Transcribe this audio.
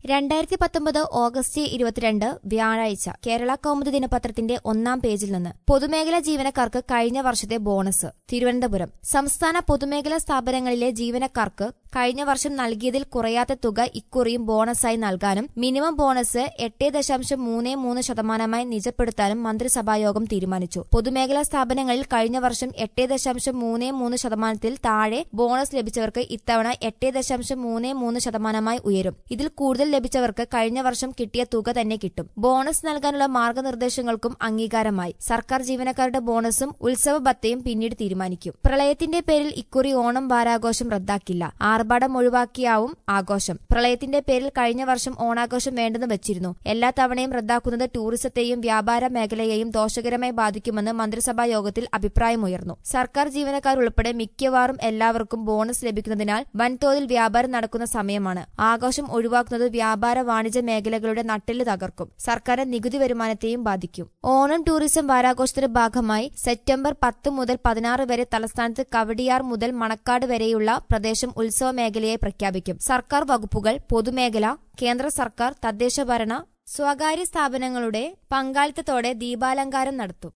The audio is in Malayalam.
രണ്ടായിരത്തി പത്തൊമ്പത് ഓഗസ്റ്റ് ഇരുപത്തിരണ്ട് വ്യാഴാഴ്ച കേരള കൗമുദി ദിനപത്രത്തിന്റെ ഒന്നാം പേജിൽ നിന്ന് പൊതുമേഖലാ ജീവനക്കാർക്ക് കഴിഞ്ഞ വർഷത്തെ ബോണസ് തിരുവനന്തപുരം സംസ്ഥാന പൊതുമേഖലാ സ്ഥാപനങ്ങളിലെ ജീവനക്കാർക്ക് കഴിഞ്ഞ വർഷം നൽകിയതിൽ കുറയാത്ത തുക ഇക്കുറിയും ബോണസായി നൽകാനും മിനിമം ബോണസ് എട്ട് ദശാംശം മൂന്ന് മൂന്ന് ശതമാനമായി നിജപ്പെടുത്താനും മന്ത്രിസഭായോഗം തീരുമാനിച്ചു പൊതുമേഖലാ സ്ഥാപനങ്ങളിൽ കഴിഞ്ഞ വർഷം എട്ട് ദശാംശം മൂന്ന് മൂന്ന് ശതമാനത്തിൽ താഴെ ബോണസ് ലഭിച്ചവർക്ക് ഇത്തവണ എട്ട് ദശാംശം മൂന്ന് മൂന്ന് ശതമാനമായി ഉയരും ഇതിൽ കൂടുതൽ ലഭിച്ചവർക്ക് കഴിഞ്ഞ വർഷം കിട്ടിയ തുക തന്നെ കിട്ടും ബോണസ് നൽകാനുള്ള മാർഗനിർദ്ദേശങ്ങൾക്കും അംഗീകാരമായി സർക്കാർ ജീവനക്കാരുടെ ബോണസും ഉത്സവ ഭത്തയും പിന്നീട് തീരുമാനിക്കും പ്രളയത്തിന്റെ പേരിൽ ഇക്കുറി ഓണം വാരാഘോഷം റദ്ദാക്കില്ല ആർഭാടം ഒഴിവാക്കിയാവും ആഘോഷം പ്രളയത്തിന്റെ പേരിൽ കഴിഞ്ഞ വർഷം ഓണാഘോഷം വേണ്ടെന്ന് വെച്ചിരുന്നു എല്ലാ തവണയും റദ്ദാക്കുന്നത് ടൂറിസത്തെയും വ്യാപാര മേഖലയെയും ദോഷകരമായി ബാധിക്കുമെന്ന് മന്ത്രിസഭാ യോഗത്തിൽ അഭിപ്രായമുയർന്നു സർക്കാർ ജീവനക്കാർ ഉൾപ്പെടെ മിക്കവാറും എല്ലാവർക്കും ബോണസ് ലഭിക്കുന്നതിനാൽ വൻതോതിൽ വ്യാപാരം നടക്കുന്ന സമയമാണ് ആഘോഷം ഒഴിവാക്കുന്നത് വ്യാപാര വാണിജ്യ മേഖലകളുടെ നട്ടെല്ല് തകർക്കും സർക്കാരിന്റെ നികുതി വരുമാനത്തെയും ബാധിക്കും ഓണം ടൂറിസം വാരാഘോഷത്തിന്റെ ഭാഗമായി സെപ്റ്റംബർ പത്ത് മുതൽ പതിനാറ് വരെ തലസ്ഥാനത്ത് കവടിയാർ മുതൽ മണക്കാട് വരെയുള്ള പ്രദേശം ഉത്സവ മേഖലയായി പ്രഖ്യാപിക്കും സർക്കാർ വകുപ്പുകൾ പൊതുമേഖല കേന്ദ്ര സർക്കാർ തദ്ദേശഭരണ സ്വകാര്യ സ്ഥാപനങ്ങളുടെ പങ്കാളിത്തത്തോടെ ദീപാലങ്കാരം നടത്തും